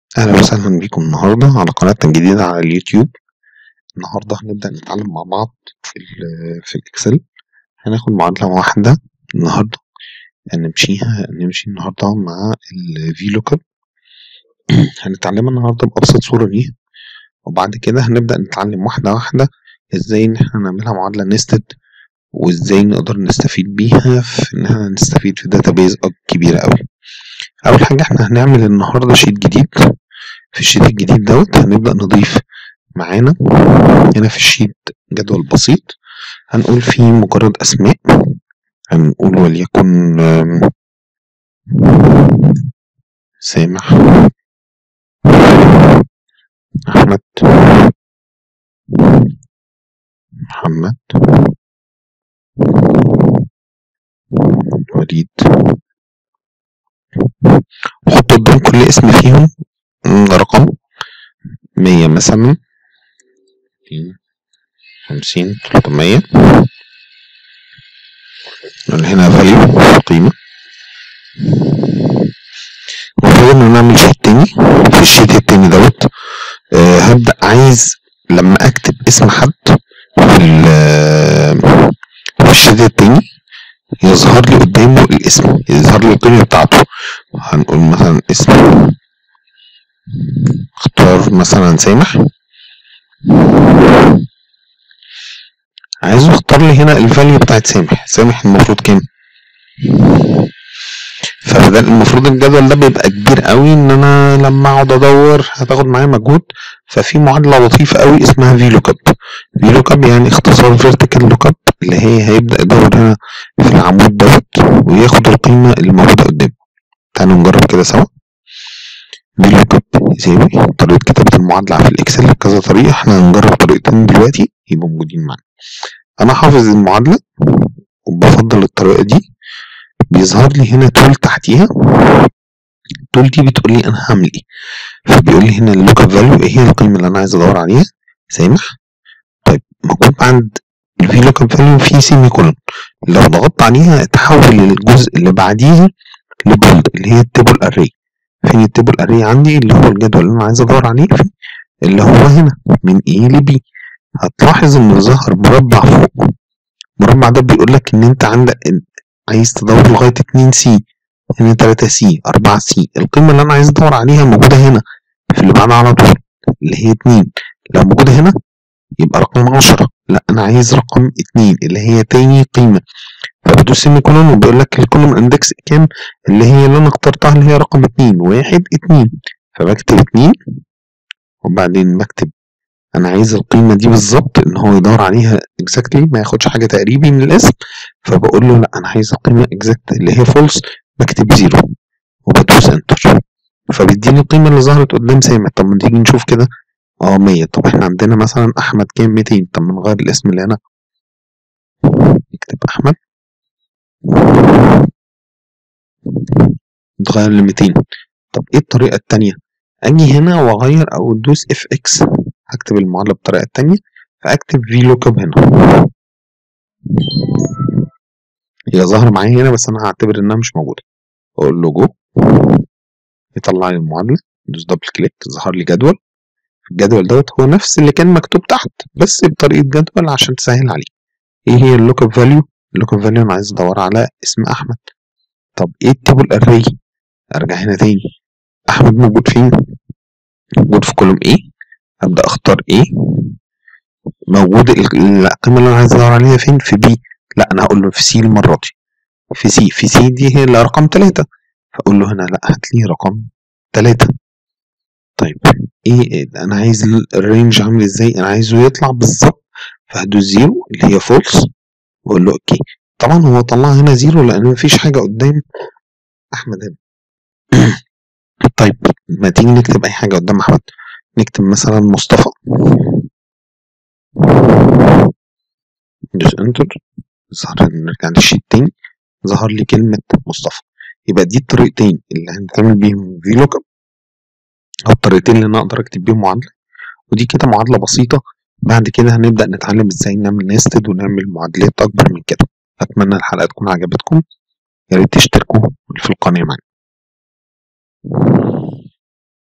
أهلا وسهلا بكم النهاردة على قناتنا الجديدة على اليوتيوب النهاردة هنبدأ نتعلم مع بعض في, ال في الإكسل هناخد معادلة واحدة النهاردة هنمشيها نمشي النهاردة مع ال VLOOKUP هنتعلمها النهاردة بأبسط صورة ليها وبعد كده هنبدأ نتعلم واحدة واحدة ازاي ان احنا نعملها معادلة نستد وازاي نقدر نستفيد بيها في ان احنا نستفيد في داتابيز كبيرة اوي اول حاجة احنا هنعمل النهاردة شيت جديد في الشيت الجديد دوت هنبدأ نضيف معانا هنا في الشيت جدول بسيط هنقول فيه مجرد أسماء هنقول وليكن سامح أحمد محمد وليد وحط قدام كل اسم فيهم رقم مية مثلا خمسين تلتمية هنا فاليو قيمة المفروض ان نعمل شيت تاني في الشيت التاني دوت أه هبدأ عايز لما اكتب اسم حد في, في الشيت التاني يظهر لي قدامه الاسم يظهر لي القيمة بتاعته هنقول مثلا اسم اختار مثلا سامح عايزه يختار لي هنا الفاليو بتاعت سامح سامح المفروض كام فبدل المفروض الجدول ده بيبقى كبير قوي ان انا لما اقعد ادور هتاخد معايا مجهود ففي معادله لطيفه قوي اسمها في لوك اب في لوك اب يعني اختصار فيرتيكال لوك اب اللي هي هيبدا يدور هنا في العمود دوت وياخد القيمه اللي موجوده قدامه تعالوا نجرب كده سوا في لوك اب يساوي طريقه كتابه المعادله في الاكسل كذا طريقه احنا هنجرب طريقتين دلوقتي يبقوا موجودين معانا انا حافظ المعادله وبفضل الطريقه دي بيظهر لي هنا تول تحتيها التول دي بتقول لي انا هعمل ايه فبيقول لي هنا اللوك اب فاليو ايه هي القيمه اللي انا عايز ادور عليها سامح طيب موجود عند الفي لوك اب فاليو في سيمي كولون لو ضغطت عليها تحول الجزء اللي بعديه لبولد اللي هي التيبل اري فين التيبل اري عندي اللي هو الجدول اللي انا عايز ادور عليه فيه اللي هو هنا من A ل B هتلاحظ ان ظهر مربع فوق المربع ده بيقول لك ان انت عندك عايز تدور لغايه 2 سي هنا 3 سي 4 سي القيمه اللي انا عايز ادور عليها موجوده هنا في اللي بعدها على طول اللي هي 2 لو موجوده هنا يبقى رقم 10 لا انا عايز رقم 2 اللي هي تاني قيمه فبدوس سيمي كولون وبيقول لك الكولوم اندكس كام اللي هي اللي انا اخترتها اللي هي رقم 2 1 2 فبكتب 2 وبعدين بكتب انا عايز القيمه دي بالظبط ان هو يدور عليها اكزاكتلي ما ياخدش حاجه تقريبي من الاسم فبقول له لا انا عايز القيمه اكزاكت اللي هي فولس بكتب زيرو وبدوس انتر فبيديني القيمه اللي ظهرت قدام سامح طب ما تيجي نشوف كده اه 100 طب احنا عندنا مثلا احمد كام 200 طب ما نغير الاسم اللي هنا نكتب احمد نتغير ل 200 طب ايه الطريقه التانيه اجي هنا واغير او ادوس اف اكس هكتب المعادله بالطريقه التانيه فاكتب في لوك اب هنا هي ظاهره معايا هنا بس انا هعتبر انها مش موجوده اقول له جو يطلع لي المعادله ادوس دبل كليك ظهر لي جدول الجدول دوت هو نفس اللي كان مكتوب تحت بس بطريقه جدول عشان تسهل عليه ايه هي اللوك اب فاليو اللوك اب فاليو انا عايز ادور على اسم احمد طب ايه التيبل اري ارجع هنا تاني احمد موجود فين موجود في كولوم ايه ابدا اختار ايه موجود القيمه اللي انا عايز ادور عليها فين في بي لا انا هقول له في سي المره دي في سي في سي دي هي اللي رقم ثلاثة فاقول له هنا لا هات لي رقم ثلاثة طيب ايه انا عايز الرينج عامل ازاي انا عايزه يطلع بالظبط فهدوس زيرو اللي هي فولس واقول له اوكي طبعا هو طلع هنا زيرو لان مفيش حاجه قدام احمد هنا طيب ما تيجي نكتب اي حاجه قدام احمد نكتب مثلا مصطفى ندوس انتر ظهر نرجع للشيت تاني ظهر لي كلمة مصطفى يبقى دي الطريقتين اللي هنتعمل بيهم في لوك اب او الطريقتين اللي انا اقدر اكتب بيهم معادلة ودي كده معادلة بسيطة بعد كده هنبدأ نتعلم ازاي نعمل نيستد ونعمل معادلات اكبر من كده اتمنى الحلقة تكون عجبتكم يا ريت تشتركوا في القناة معانا